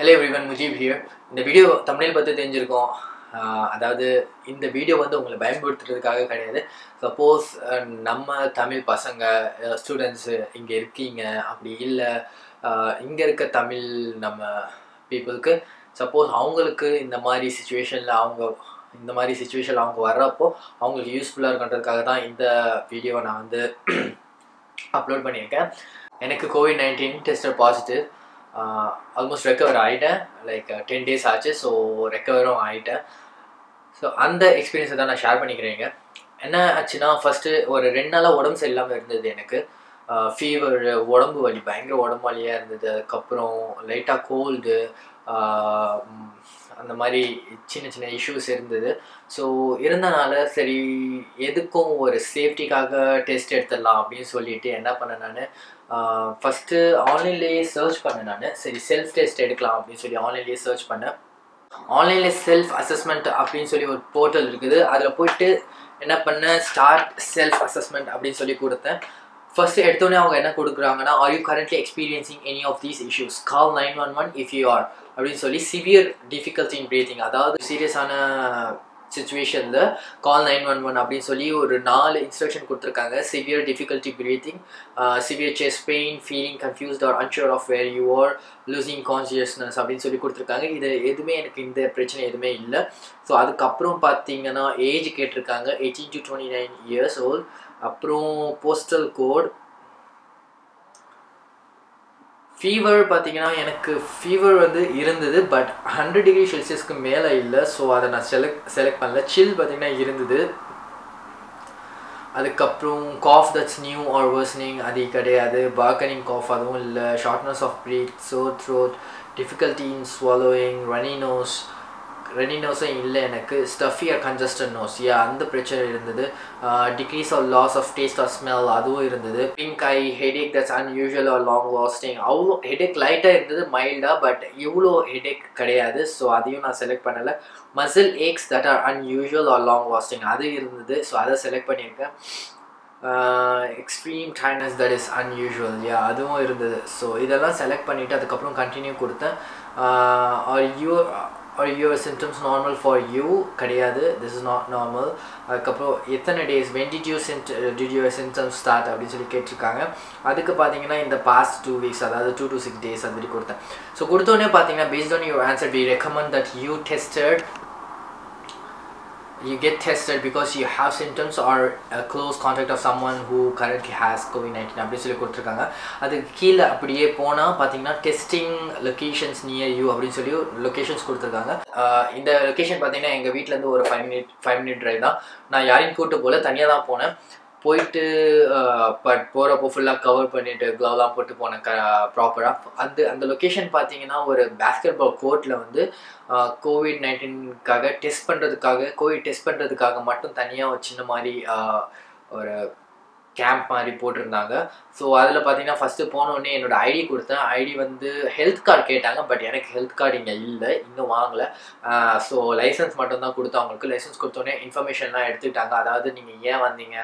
hello everyone Mujeeb here இந்த video தமிழில் பற்றி தெரிஞ்சிருக்கோம் ஆஹ் அதாவது இந்த வீடியோ வந்து உங்களை பயன்படுத்துறதுக்காக கிடையாது சப்போஸ் நம்ம தமிழ் பசங்க ஸ்டூடெண்ட்ஸு இங்கே இருக்கீங்க அப்படி இல்லை இங்கே இருக்க தமிழ் நம்ம பீப்புளுக்கு சப்போஸ் அவங்களுக்கு இந்த மாதிரி சுச்சுவேஷனில் அவங்க இந்த மாதிரி சுச்சுவேஷனில் அவங்க வர்றப்போ அவங்களுக்கு யூஸ்ஃபுல்லாக இருக்குன்றதுக்காக தான் இந்த வீடியோவை நான் வந்து அப்லோட் பண்ணியிருக்கேன் எனக்கு COVID nineteen tested positive almost recover ஆகிட்டேன் லைக் டென் டேஸ் ஆச்சு ஸோ ரெக்கவரும் ஆகிட்டேன் ஸோ அந்த எக்ஸ்பீரியன்ஸை தான் நான் ஷேர் பண்ணிக்கிறேங்க என்ன ஆச்சுன்னா ஃபஸ்ட்டு ஒரு ரெண்டு நாளாக உடம்பு சரியில்லாமல் இருந்தது எனக்கு ஃபீவர் உடம்பு வலி பயங்கர உடம்பு வலியாக இருந்தது அதுக்கப்புறம் லைட்டாக கோல்டு அந்த மாதிரி சின்ன சின்ன இஷ்யூஸ் இருந்தது ஸோ இருந்தனால சரி எதுக்கும் ஒரு சேஃப்டிக்காக டெஸ்ட் எடுத்துடலாம் அப்படின்னு சொல்லிட்டு என்ன பண்ணேன் நான் ஃபஸ்ட்டு ஆன்லைன்லேயே சர்ச் பண்ணேன் நான் சரி செல்ஃப் டெஸ்ட் எடுக்கலாம் அப்படின்னு சொல்லி ஆன்லைன்லேயே சர்ச் பண்ணேன் ஆன்லைனில் செல்ஃப் அசஸ்மெண்ட் அப்படின்னு சொல்லி ஒரு போர்ட்டல் இருக்குது அதில் போயிட்டு என்ன பண்ணேன் ஸ்டார்ட் செல்ஃப் அசஸ்மெண்ட் அப்படின்னு சொல்லி கொடுத்தேன் ஃபர்ஸ்ட் எடுத்தோடனே அவங்க என்ன கொடுக்குறாங்கன்னா are you currently experiencing any of these issues call nine one one if you are அப்படின்னு சொல்லி சிவியர் டிஃபிகல்ட்டி இன் பிரீத்திங் அதாவது சீரியஸான சுச்சுவேஷனில் கால் நைன் ஒன் ஒன் அப்படின்னு சொல்லி ஒரு நாலு இன்ஸ்ட்ரக்ஷன் கொடுத்துருக்காங்க severe difficulty breathing severe chest pain feeling confused or unsure of where you are losing consciousness அப்படின்னு சொல்லி கொடுத்துருக்காங்க இது எதுவுமே எனக்கு இந்த பிரச்சனை எதுவுமே இல்லை ஸோ அதுக்கப்புறம் பார்த்தீங்கன்னா ஏஜ் கேட்டிருக்காங்க eighteen to twenty nine years old அப்புறம் போஸ்டல் கோட் ஃபீவர் பார்த்தீங்கன்னா எனக்கு ஃபீவர் வந்து இருந்தது பட் ஹண்ட்ரட் டிகிரி செல்சியஸ்க்கு மேலே இல்லை ஸோ அதை நான் செலக்ட் செலக்ட் பண்ணல சில் பார்த்தீங்கன்னா இருந்தது அதுக்கப்புறம் cough that's new or worsening அது கிடையாது பார்கனிங் காஃப் அதுவும் இல்லை shortness of breath sore throat difficulty in swallowing runny nose runny நோஸும் இல்லை எனக்கு stuffy or congested nose yeah அந்த பிரச்சனை இருந்தது decrease or loss of taste or smell அதுவும் இருந்தது pink eye headache that's unusual or long lasting அவ்வளோ headache லைட்டாக இருந்தது மைல்டாக பட் இவ்வளோ ஹெடேக் கிடையாது ஸோ அதையும் நான் செலக்ட் பண்ணலை muscle aches that are unusual or long lasting அது இருந்தது ஸோ அதை செலக்ட் பண்ணியிருக்கேன் extreme tiredness that is unusual yeah அதுவும் இருந்தது ஸோ இதெல்லாம் செலக்ட் பண்ணிவிட்டு அதுக்கப்புறம் கண்டினியூ கொடுத்தேன் are you are your symptoms normal for you கிடையாது திஸ் இஸ் நாட் நார்மல் அதுக்கப்புறம் எத்தனை டேஸ் வென் டிட் யூ சிம்ட் டிட் யுவர் சிம்டம்ஸ் ஸ்டார்ட் அப்படின்னு சொல்லி கேட்டிருக்காங்க அதுக்கு பார்த்தீங்கன்னா இந்த பாஸ்ட் டூ வீக்ஸ் அதாவது டூ டு சிக்ஸ் டேஸ் அந்த மாதிரி கொடுத்தேன் ஸோ கொடுத்தோடனே பார்த்தீங்கன்னா based on your answer we recommend that you tested you get tested because you have symptoms or a close contact of someone who currently has COVID-19 அப்படி சொல்லி கொடுத்துருக்காங்க அதுக்கு கீழே அப்படியே போனால் பார்த்தீங்கன்னா டெஸ்டிங் லொக்கேஷன்ஸ் நியர் யூ அப்படின்னு சொல்லி லொக்கேஷன்ஸ் கொடுத்துருக்காங்க இந்த லொக்கேஷன் பார்த்தீங்கன்னா எங்கள் வீட்டிலேருந்து ஒரு five minute five minute drive தான் நான் யாரையும் கூட்டு போல தனியாக தான் போனேன் போயிட்டு பட் போகிறப்போ ஃபுல்லாக கவர் பண்ணிவிட்டு க்ளவ்லாம் போட்டு போனேன் க ப்ராப்பராக அந்த அந்த லொக்கேஷன் பார்த்தீங்கன்னா ஒரு பேஸ்கெட் பால் கோர்ட்டில் வந்து கோவிட் நைன்டீன்காக டெஸ்ட் பண்ணுறதுக்காக கோவிட் டெஸ்ட் பண்ணுறதுக்காக மட்டும் தனியாக ஒரு சின்ன மாதிரி ஒரு கேம்ப் மாதிரி போட்டிருந்தாங்க ஸோ அதில் பார்த்தீங்கன்னா ஃபஸ்ட்டு போனோடனே என்னோட ஐடி கொடுத்தேன் ஐடி வந்து ஹெல்த் கார்டு கேட்டாங்க பட் எனக்கு ஹெல்த் கார்டு இங்கே இல்லை இன்னும் வாங்கலை ஸோ லைசன்ஸ் மட்டும்தான் கொடுத்தோம் அவங்களுக்கு லைசன்ஸ் கொடுத்தோடனே இன்ஃபர்மேஷன்லாம் எடுத்துக்கிட்டாங்க அதாவது நீங்கள் ஏன் வந்தீங்க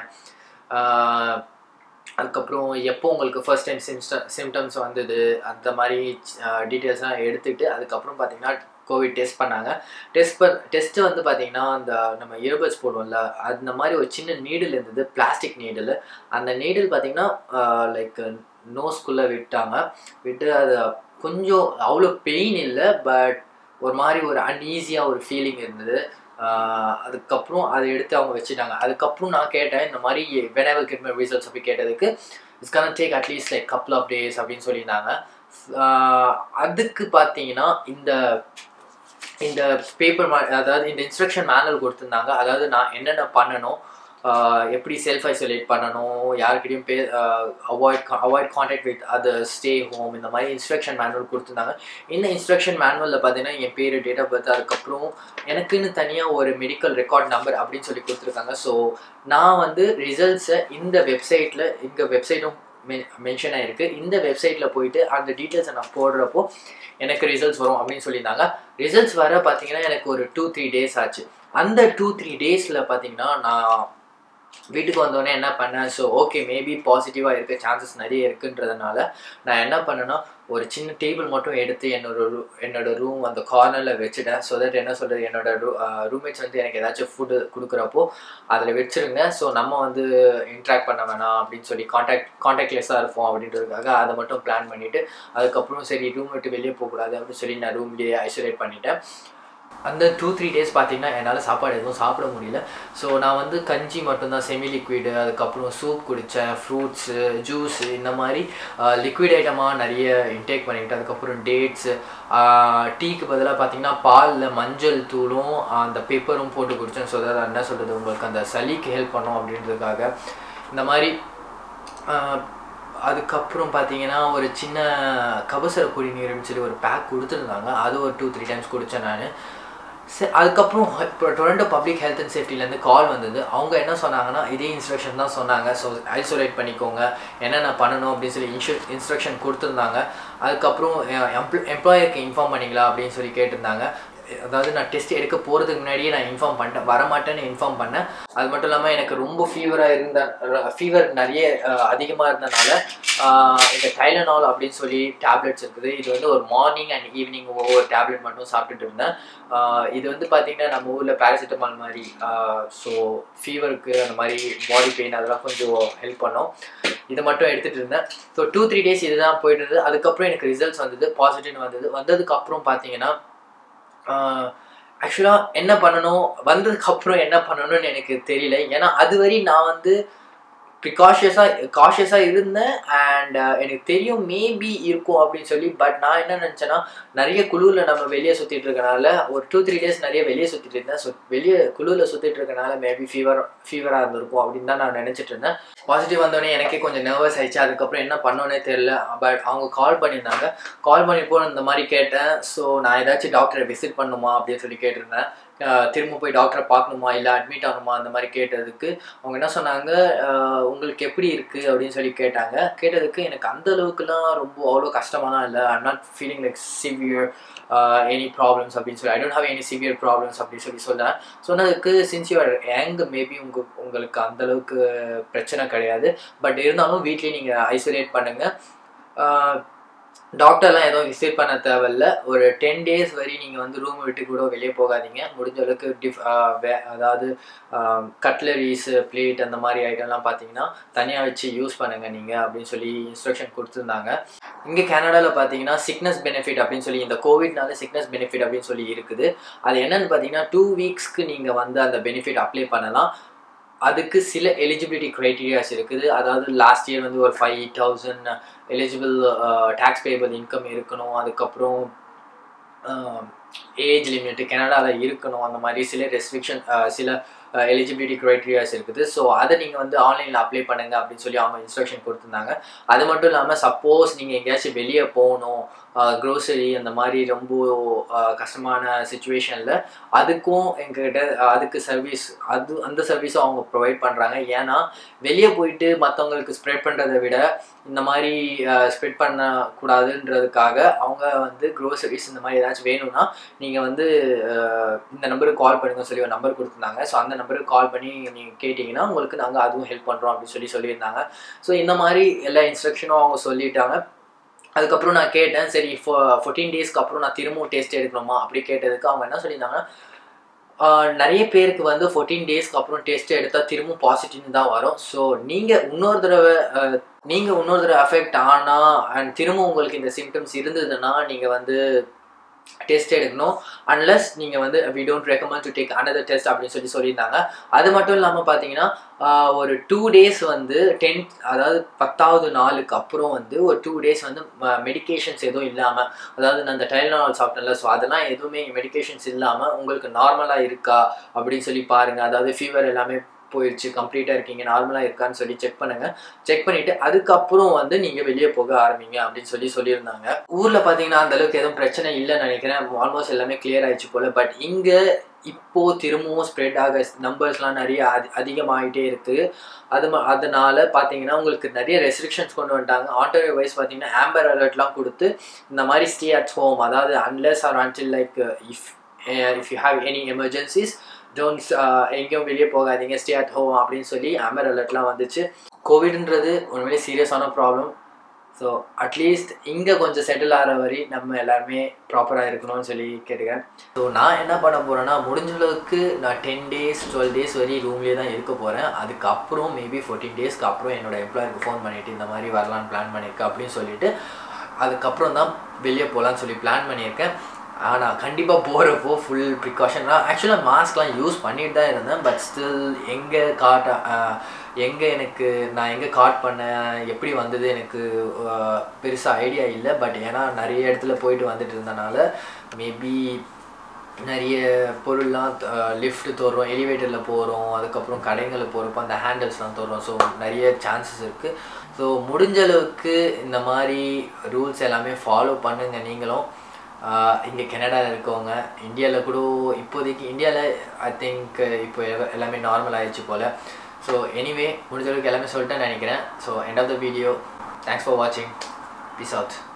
அதுக்கப்புறம் எப்போ உங்களுக்கு ஃபர்ஸ்ட் டைம் சிம்ஸ்ட சிம்டம்ஸ் வந்தது அந்த மாதிரி டீட்டெயில்ஸ்லாம் எடுத்துகிட்டு அதுக்கப்புறம் பார்த்தீங்கன்னா கோவிட் டெஸ்ட் பண்ணாங்க டெஸ்ட் பண் டெஸ்ட்டு வந்து பார்த்தீங்கன்னா அந்த நம்ம இயர்பட்ஸ் போடுவோம்ல அந்த மாதிரி ஒரு சின்ன நீடில் இருந்தது பிளாஸ்டிக் நீடில் அந்த நீடில் பார்த்தீங்கன்னா லைக் நோஸ்குள்ளே விட்டாங்க விட்டு அது கொஞ்சம் அவ்வளோ பெயின் இல்லை பட் ஒரு மாதிரி ஒரு அன்ஈஸியாக ஒரு ஃபீலிங் இருந்தது அதுக்கப்புறம் அதை எடுத்து அவங்க வச்சுட்டாங்க அதுக்கப்புறம் நான் கேட்டேன் இந்த மாதிரி வெனவல் கெட் மை ரிசல்ட்ஸ் அப்படி கேட்டதுக்கு it's gonna take at least like couple of days அப்படின்னு சொல்லியிருந்தாங்க அதுக்கு பார்த்தீங்கன்னா இந்த இந்த பேப்பர் அதாவது இந்த இன்ஸ்ட்ரக்ஷன் மேனுவல் கொடுத்துருந்தாங்க அதாவது நான் என்னென்ன பண்ணணும் எப்படி செல்ஃப் ஐசோலேட் பண்ணணும் யாருக்கிட்டையும் be avoid avoid contact with other stay home இந்த மாதிரி இன்ஸ்ட்ரக்ஷன் மேனுவல் கொடுத்துருந்தாங்க இந்த இன்ஸ்ட்ரக்ஷன் மேனுவலில் பார்த்தீங்கன்னா என் பேர் டேட் ஆஃப் பர்த் அதுக்கப்புறம் எனக்குன்னு தனியாக ஒரு மெடிக்கல் ரெக்கார்ட் நம்பர் அப்படின்னு சொல்லி கொடுத்துருக்காங்க ஸோ நான் வந்து ரிசல்ட்ஸை இந்த வெப்சைட்டில் எங்கள் வெப்சைட்டும் மெ மென்ஷன் ஆகிருக்கு இந்த வெப்சைட்டில் போயிட்டு அந்த டீட்டெயில்ஸை நான் போடுறப்போ எனக்கு ரிசல்ட்ஸ் வரும் அப்படின்னு சொல்லியிருந்தாங்க ரிசல்ட்ஸ் வர பார்த்தீங்கன்னா எனக்கு ஒரு டூ த்ரீ டேஸ் ஆச்சு அந்த டூ த்ரீ டேஸில் பார்த்தீங்கன்னா நான் வீட்டுக்கு வந்தோடனே என்ன பண்ணேன் ஸோ ஓகே மேபி பாசிட்டிவாக இருக்க சான்சஸ் நிறைய இருக்குன்றதுனால நான் என்ன பண்ணேன்னா ஒரு சின்ன டேபிள் மட்டும் எடுத்து என்னோட ரூ என்னோட ரூம் அந்த கார்னரில் வச்சுட்டேன் ஸோ தட் என்ன சொல்கிறது என்னோட ரூ ரூம்மேட்ஸ் வந்து எனக்கு ஏதாச்சும் ஃபுட்டு கொடுக்குறப்போ அதில் வச்சுருங்க ஸோ நம்ம வந்து இன்ட்ராக்ட் பண்ண வேணாம் அப்படின்னு சொல்லி காண்டாக்ட் காண்டாக்ட்லெஸ்ஸாக இருப்போம் அப்படின்றதுக்காக அதை மட்டும் பிளான் பண்ணிவிட்டு அதுக்கப்புறம் சரி ரூம் விட்டு வெளியே போகக்கூடாது அப்படின்னு சொல்லி நான் ரூம்லேயே ஐசோலேட் பண்ணிட்டேன் அந்த டூ த்ரீ டேஸ் பார்த்தீங்கன்னா என்னால் சாப்பாடு எதுவும் சாப்பிட முடியல ஸோ நான் வந்து கஞ்சி மட்டும்தான் செமி லிக்விடு அதுக்கப்புறம் சூப் குடித்தேன் ஃப்ரூட்ஸு ஜூஸு இந்த மாதிரி லிக்விட் ஐட்டமாக நிறைய இன்டேக் பண்ணிக்கிட்டேன் அதுக்கப்புறம் டேட்ஸு டீக்கு பதிலாக பார்த்தீங்கன்னா பாலில் மஞ்சள் தூளும் அந்த பேப்பரும் போட்டு குடித்தேன் ஸோ அதாவது என்ன சொல்கிறது உங்களுக்கு அந்த சளிக்கு ஹெல்ப் பண்ணும் அப்படின்றதுக்காக இந்த மாதிரி அதுக்கப்புறம் பார்த்தீங்கன்னா ஒரு சின்ன கபசர குடிநீர்னு சொல்லி ஒரு பேக் கொடுத்துருந்தாங்க அது ஒரு டூ த்ரீ டைம்ஸ் குடித்தேன் நான் சரி அதுக்கப்புறம் இப்போ டொரண்டோ பப்ளிக் ஹெல்த் அண்ட் சேஃப்டிலேருந்து கால் வந்தது அவங்க என்ன சொன்னாங்கன்னா இதே இன்ஸ்ட்ரக்ஷன் தான் சொன்னாங்க ஸோ ஐசோலேட் பண்ணிக்கோங்க என்னென்ன பண்ணணும் அப்படின்னு சொல்லி இன்ஸ்ட்ரு இன்ஸ்ட்ரக்ஷன் கொடுத்துருந்தாங்க அதுக்கப்புறம் எம்ப்ள எம்ப்ளாயருக்கு இன்ஃபார்ம் பண்ணிங்களா அப்படின்னு சொல்லி கேட்டிருந்தாங்க அதாவது நான் டெஸ்ட் எடுக்க போகிறதுக்கு முன்னாடியே நான் இன்ஃபார்ம் பண்ணிட்டேன் வரமாட்டேன்னு இன்ஃபார்ம் பண்ணேன் அது மட்டும் இல்லாமல் எனக்கு ரொம்ப ஃபீவராக இருந்த ஃபீவர் நிறைய அதிகமாக இருந்தனால இந்த டைலனால் அப்படின்னு சொல்லி டேப்லெட்ஸ் இருக்குது இது வந்து ஒரு மார்னிங் அண்ட் ஈவினிங் ஒவ்வொரு டேப்லெட் மட்டும் சாப்பிட்டுட்டு இருந்தேன் இது வந்து பார்த்திங்கன்னா நம்ம ஊரில் பேராசிட்டமால் மாதிரி ஸோ ஃபீவருக்கு அந்த மாதிரி பாடி பெயின் அதெல்லாம் கொஞ்சம் ஹெல்ப் பண்ணோம் இதை மட்டும் எடுத்துகிட்டு இருந்தேன் ஸோ டூ த்ரீ டேஸ் இதுதான் போயிட்டு இருந்தது அதுக்கப்புறம் எனக்கு ரிசல்ட்ஸ் வந்தது பாசிட்டிவ்னு வந்தது வந்ததுக்கப்புறம் பார்த்தீங்கன்னா ஆக்சுவலாக என்ன பண்ணணும் வந்ததுக்கப்புறம் என்ன பண்ணணும்னு எனக்கு தெரியல ஏன்னா அதுவரை நான் வந்து ப்ரிகாஷியஸாக காஷியஸாக இருந்தேன் அண்ட் எனக்கு தெரியும் மேபி இருக்கும் அப்படின்னு சொல்லி பட் நான் என்ன நினச்சேன்னா நிறைய குழுவில் நம்ம வெளியே சுற்றிட்டு இருக்கனால ஒரு டூ த்ரீ டேஸ் நிறைய வெளியே சுற்றிட்டு இருந்தேன் ஸோ வெளியே குழுவில் சுற்றிட்டு இருக்கனால மேபி ஃபீவர் ஃபீவராக இருந்திருக்கும் அப்படின்னு தான் நான் நினச்சிட்டு இருந்தேன் பாசிட்டிவ் வந்தோடனே எனக்கே கொஞ்சம் நர்வஸ் ஆயிடுச்சு அதுக்கப்புறம் என்ன பண்ணோன்னே தெரில பட் அவங்க கால் பண்ணியிருந்தாங்க கால் பண்ணிப்போ இந்த மாதிரி கேட்டேன் ஸோ நான் ஏதாச்சும் டாக்டரை விசிட் பண்ணுமா அப்படின்னு சொல்லி கேட்டிருந்தேன் திரும்ப போய் டாக்டரை பார்க்கணுமா இல்லை அட்மிட் ஆகணுமா அந்த மாதிரி கேட்டதுக்கு அவங்க என்ன சொன்னாங்க உங்களுக்கு எப்படி இருக்குது அப்படின்னு சொல்லி கேட்டாங்க கேட்டதுக்கு எனக்கு அந்த அளவுக்குலாம் ரொம்ப அவ்வளோ கஷ்டமாலாம் இல்லை I'm not feeling like severe any problems அப்படின்னு சொல்லி I don't have any severe problems அப்படின்னு சொல்லி சொன்னேன் சொன்னதுக்கு சின்ஸ் யூஆர் யங் மேபி உங்க உங்களுக்கு அந்தளவுக்கு பிரச்சனை கிடையாது பட் இருந்தாலும் வீட்லேயே நீங்கள் ஐசோலேட் பண்ணுங்கள் டாக்டர்லாம் எதுவும் விசிட் பண்ண தேவையில்ல ஒரு டென் டேஸ் வரை நீங்கள் வந்து ரூம் விட்டு கூட வெளியே போகாதீங்க முடிஞ்ச அளவுக்கு டிஃப் வே அதாவது கட்லரிஸு பிளேட் அந்த மாதிரி ஐட்டம்லாம் பார்த்தீங்கன்னா தனியாக வச்சு யூஸ் பண்ணுங்கள் நீங்கள் அப்படின்னு சொல்லி இன்ஸ்ட்ரக்ஷன் கொடுத்துருந்தாங்க இங்கே கனடாவில் பார்த்தீங்கன்னா சிக்னஸ் பெனிஃபிட் அப்படின்னு சொல்லி இந்த கோவிட்னால சிக்னஸ் பெனிஃபிட் அப்படின்னு சொல்லி இருக்குது அது என்னன்னு பார்த்தீங்கன்னா டூ வீக்ஸ்க்கு நீங்கள் வந்து அந்த பெனிஃபிட் அப்ளை பண்ணலாம் அதுக்கு சில எலிஜிபிலிட்டி க்ரைட்டீரியாஸ் இருக்குது அதாவது லாஸ்ட் இயர் வந்து ஒரு five thousand eligible taxable income இருக்கணும் அதுக்கப்புறம் ஏஜ் லிமிட் கனடாவில் இருக்கணும் அந்த மாதிரி சில ரெஸ்ட்ரிக்ஷன் சில எலிஜிபிலிட்டி க்ரைட்டீரியாஸ் இருக்குது ஸோ அதை நீங்கள் வந்து ஆன்லைனில் அப்ளை பண்ணுங்க அப்படின்னு சொல்லி அவங்க இன்ஸ்ட்ரக்ஷன் கொடுத்துருந்தாங்க அது மட்டும் இல்லாமல் சப்போஸ் நீங்கள் எங்கேயாச்சும் வெளியே போகணும் க்ரோசரி அந்த மாதிரி ரொம்ப கஷ்டமான சுச்சுவேஷனில் அதுக்கும் எங்ககிட்ட அதுக்கு சர்வீஸ் அது அந்த சர்வீஸும் அவங்க ப்ரொவைட் பண்ணுறாங்க ஏன்னா வெளியே போயிட்டு மற்றவங்களுக்கு ஸ்ப்ரெட் பண்ணுறதை விட இந்த மாதிரி ஸ்ப்ரெட் பண்ணக்கூடாதுன்றதுக்காக அவங்க வந்து க்ரோசரிஸ் இந்த மாதிரி ஏதாச்சும் வேணும்னா நீங்கள் வந்து இந்த நம்பருக்கு கால் பண்ணுங்க சொல்லி ஒரு நம்பர் கொடுத்துருந்தாங்க ஸோ அந்த நம்பருக்கு கால் பண்ணி நீங்கள் கேட்டிங்கன்னா உங்களுக்கு நாங்கள் அதுவும் ஹெல்ப் பண்ணுறோம் அப்படின்னு சொல்லி சொல்லியிருந்தாங்க ஸோ இந்த மாதிரி எல்லா இன்ஸ்ட்ரக்ஷனும் அவங்க சொல்லிட்டாங்க அதுக்கப்புறம் நான் கேட்டேன் சரி ஃபோ ஃபோர்டீன் டேஸ்க்கு அப்புறம் நான் திரும்பவும் டெஸ்ட் எடுக்கணுமா அப்படி கேட்டதுக்கு அவங்க என்ன சொல்லியிருந்தாங்கன்னா நிறைய பேருக்கு வந்து ஃபோர்டீன் டேஸ்க்கு அப்புறம் டெஸ்ட் எடுத்தால் திரும்பவும் பாசிட்டிவ்னு தான் வரும் ஸோ நீங்கள் இன்னொரு தடவை நீங்கள் இன்னொரு தடவை அஃபெக்ட் ஆனால் அண்ட் திரும்ப உங்களுக்கு இந்த சிம்டம்ஸ் இருந்ததுன்னா நீங்கள் வந்து டெஸ்ட் எடுக்கணும் அன்லஸ் நீங்கள் வந்து we don't recommend to take another test அப்படின்னு சொல்லி சொல்லியிருந்தாங்க அது மட்டும் இல்லாமல் பார்த்தீங்கன்னா ஒரு டூ டேஸ் வந்து டென்த் அதாவது பத்தாவது நாளுக்கு அப்புறம் வந்து ஒரு டூ டேஸ் வந்து மெடிக்கேஷன்ஸ் எதுவும் இல்லாமல் அதாவது நான் அந்த டைல்னால் சாப்பிட்டேன்ல ஸோ அதெல்லாம் எதுவுமே மெடிக்கேஷன்ஸ் இல்லாமல் உங்களுக்கு நார்மலாக இருக்கா அப்படின்னு சொல்லி பாருங்கள் அதாவது ஃபீவர் எல்லாமே போயிடுச்சு கம்ப்ளீட்டாக இருக்கீங்க நார்மலாக இருக்கான்னு சொல்லி செக் பண்ணுங்கள் செக் பண்ணிவிட்டு அதுக்கப்புறம் வந்து நீங்கள் வெளியே போக ஆரம்பிங்க அப்படின்னு சொல்லி சொல்லியிருந்தாங்க ஊரில் பார்த்தீங்கன்னா அந்தளவுக்கு எதுவும் பிரச்சனை இல்லைன்னு நினைக்கிறேன் ஆல்மோஸ்ட் எல்லாமே கிளியர் ஆயிடுச்சு போல் பட் இங்கே இப்போ திரும்பவும் ஸ்ப்ரெட் ஆக நம்பர்ஸ்லாம் நிறைய அதி அதிகமாகிட்டே இருக்குது அது அதனால பார்த்தீங்கன்னா உங்களுக்கு நிறைய ரெஸ்ட்ரிக்ஷன்ஸ் கொண்டு வந்துட்டாங்க ஆட்டோ வைஸ் பார்த்தீங்கன்னா ஆம்பர் அலர்ட்லாம் கொடுத்து இந்த மாதிரி ஸ்டே அட் ஹோம் அதாவது unless or until like if if you have any emergencies don'ts எங்கேயும் வெளியே போகாதீங்க ஸ்டே அட் ஹோம் அப்படின்னு சொல்லி ஆம்பர் அலர்ட்லாம் வந்துச்சு கோவிட்ன்றது உண்மையிலே சீரியஸான ப்ராப்ளம் ஸோ அட்லீஸ்ட் இங்கே கொஞ்சம் செட்டில் ஆகிற வரை நம்ம எல்லாருமே ப்ராப்பராக இருக்கணும்னு சொல்லி கேட்டுக்கிறேன் ஸோ நான் என்ன பண்ண போகிறேன்னா முடிஞ்ச அளவுக்கு நான் டென் டேஸ் டுவெல் டேஸ் வரை ரூம்லேயே தான் இருக்க போகிறேன் அதுக்கப்புறம் மேபி ஃபோர்டீன் டேஸ்க்கு அப்புறம் என்னோட எம்ப்ளாயருக்கு ஃபோன் பண்ணிவிட்டு இந்த மாதிரி வரலான்னு பிளான் பண்ணியிருக்கேன் அப்படின்னு சொல்லிட்டு அதுக்கப்புறம் தான் வெளியே போகலான்னு சொல்லி பிளான் பண்ணியிருக்கேன் ஆனால் கண்டிப்பாக போகிறப்போ ஃபுல் ப்ரிகாஷன்லாம் ஆக்சுவலாக மாஸ்க்லாம் யூஸ் பண்ணிட்டு தான் இருந்தேன் பட் ஸ்டில் எங்கே காட்ட எங்கே எனக்கு நான் எங்கே காட் பண்ணேன் எப்படி வந்தது எனக்கு பெருசாக ஐடியா இல்லை பட் ஏன்னா நிறைய இடத்துல போயிட்டு வந்துட்டு இருந்தனால மேபி நிறைய பொருள்லாம் லிஃப்ட் தோறுறோம் எலிவேட்டரில் போகிறோம் அதுக்கப்புறம் கடைங்களில் போகிறப்போ அந்த ஹேண்டில்ஸ்லாம் தோறுறோம் ஸோ நிறைய சான்சஸ் இருக்குது ஸோ முடிஞ்ச அளவுக்கு இந்த மாதிரி ரூல்ஸ் எல்லாமே ஃபாலோ பண்ணுங்கள் நீங்களும் இங்கே கனடாவில் இருக்கவங்க இந்தியாவில் கூட இப்போதைக்கு இந்தியாவில் ஐ திங்க் இப்போ எல்லாம் எல்லாமே நார்மல் ஆயிடுச்சு போல் ஸோ எனிவே முடிஞ்ச அளவுக்கு எல்லாமே சொல்லிட்டேன்னு நினைக்கிறேன் so end of the video thanks for வாட்சிங் பீஸ் அவுட்